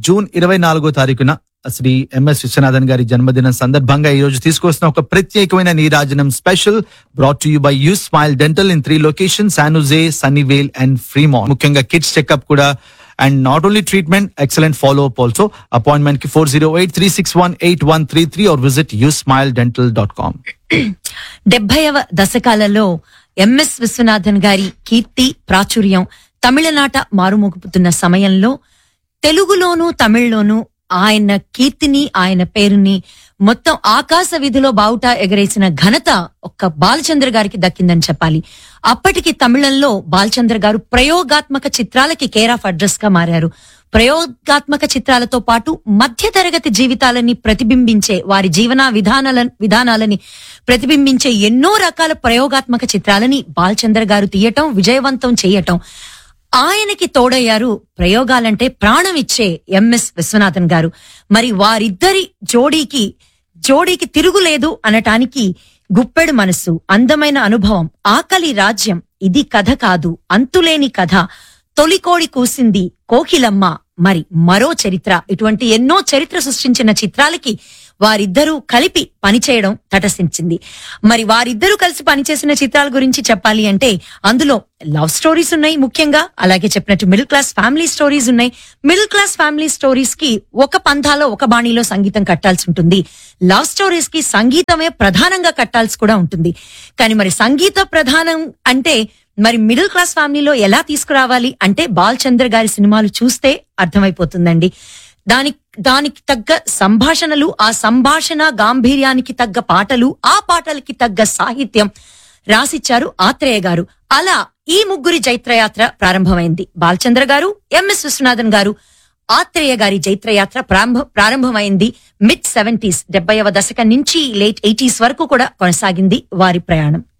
June ఇరవై నాలుగో తారీఖున శ్రీ ఎంఎస్ విశ్వనాథన్ గారి జన్మదినం సందర్భంగా ఈ రోజు తీసుకొస్తున్న ఒక ప్రత్యేకమైన నీరాజనం special brought to you by U smile dental in three location San Jose Sunnyvale and Fremont ముఖ్యంగా కిడ్స్ చెకప్ కూడా and not only treatment excellent follow up also appointment కి four zero eight three six one eight one three three or visit U smile dental dot com డెబ్బైవ దశకాలలో MS Viswanathan గారి కీర్తి ప్రాచుర్యం తమిళనాట మారుమోగుపుతున్న సమయంలో తెలుగులోను తమిళ్లోను ఆయన కీర్తిని ఆయన పేరుని మొత్తం ఆకాశ విధిలో బావుటా ఎగరేసిన ఘనత ఒక్క బాలచంద్ర గారికి దక్కిందని చెప్పాలి అప్పటికి తమిళంలో బాలచంద్ర గారు ప్రయోగాత్మక చిత్రాలకి కేర్ ఆఫ్ అడ్రస్ గా మారారు ప్రయోగాత్మక చిత్రాలతో పాటు మధ్యతరగతి జీవితాలని ప్రతిబింబించే వారి జీవన విధానాల విధానాలని ప్రతిబింబించే ఎన్నో రకాల ప్రయోగాత్మక చిత్రాలని బాలచంద్ర గారు తీయటం విజయవంతం చేయటం ఆయనకి తోడయ్యారు ప్రయోగాలంటే ప్రాణం ఇచ్చే ఎంఎస్ విశ్వనాథన్ గారు మరి వారిద్దరి జోడీకి జోడీకి తిరుగులేదు అనటానికి గుప్పెడు మనసు అందమైన అనుభవం ఆకలి రాజ్యం ఇది కథ కాదు అంతులేని కథ తొలికోడి కూసింది కోకిలమ్మ మరి మరో చరిత్ర ఇటువంటి ఎన్నో చరిత్ర సృష్టించిన చిత్రాలకి వారిద్దరూ కలిపి పనిచేయడం తటస్థించింది మరి వారిద్దరూ కలిసి పనిచేసిన చిత్రాల గురించి చెప్పాలి అంటే అందులో లవ్ స్టోరీస్ ఉన్నాయి ముఖ్యంగా అలాగే చెప్పినట్టు మిడిల్ క్లాస్ ఫ్యామిలీ స్టోరీస్ ఉన్నాయి మిడిల్ క్లాస్ ఫ్యామిలీ స్టోరీస్ కి ఒక పంథాలో ఒక బాణీలో సంగీతం కట్టాల్సి ఉంటుంది లవ్ స్టోరీస్ కి సంగీతమే ప్రధానంగా కట్టాల్సి కూడా ఉంటుంది కానీ మరి సంగీత ప్రధానం అంటే మరి మిడిల్ క్లాస్ ఫ్యామిలీలో ఎలా తీసుకురావాలి అంటే బాలచంద్ర గారి సినిమాలు చూస్తే అర్థమైపోతుందండి దానికి దానికి తగ్గ సంభాషణలు ఆ సంభాషణ గాంభీర్యానికి తగ్గ పాటలు ఆ పాటలకి తగ్గ సాహిత్యం రాసిచ్చారు ఆత్రేయ గారు అలా ఈ ముగ్గురి జైత్రయాత్ర ప్రారంభమైంది బాలచంద్ర గారు ఎంఎస్ విశ్వనాథన్ గారు ఆత్రేయ గారి జైత్రయాత్ర ప్రారంభ ప్రారంభమైంది మిడ్ సెవెంటీస్ డెబ్బైవ దశకం నుంచి లేట్ ఎయిటీస్ వరకు కూడా కొనసాగింది వారి ప్రయాణం